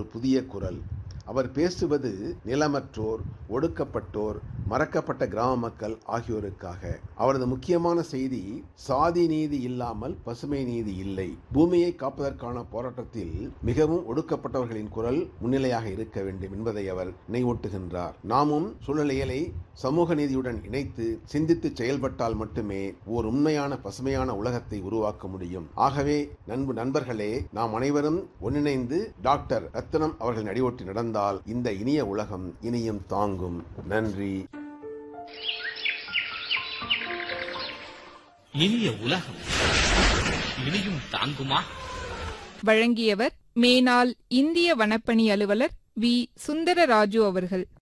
புதிய குரல் அவர் பேசுவது நிலமற்றோர் ஒடுக்கப்பட்டோர் மறக்கப்பட்ட கிராம மக்கள் ஆகியோருக்காக அவரது முக்கியமான செய்தி சாதி நீதி இல்லாமல் பசுமை நீதி இல்லை பூமியை காப்பதற்கான போராட்டத்தில் மிகவும் ஒடுக்கப்பட்டவர்களின் குரல் முன்னிலையாக இருக்க வேண்டும் என்பதை அவர் நினைவூட்டுகின்றார் நாமும் சூழ்நிலைகளை சமூக நீதியுடன் இணைத்து சிந்தித்து செயல்பட்டால் மட்டுமே ஓர் உண்மையான பசுமையான உலகத்தை உருவாக்க முடியும் ஆகவே நண்பு நண்பர்களே நாம் அனைவரும் ஒன்றிணைந்து டாக்டர் ரத்னம் அவர்கள் அடிவொட்டி நடந்தால் இந்த இனிய உலகம் இனியும் தாங்கும் நன்றி இனிய உலகம் இனியும் தாங்குமா வழங்கியவர் மேனாள் இந்திய வனப்பணி அலுவலர் வி சுந்தரராஜு அவர்கள்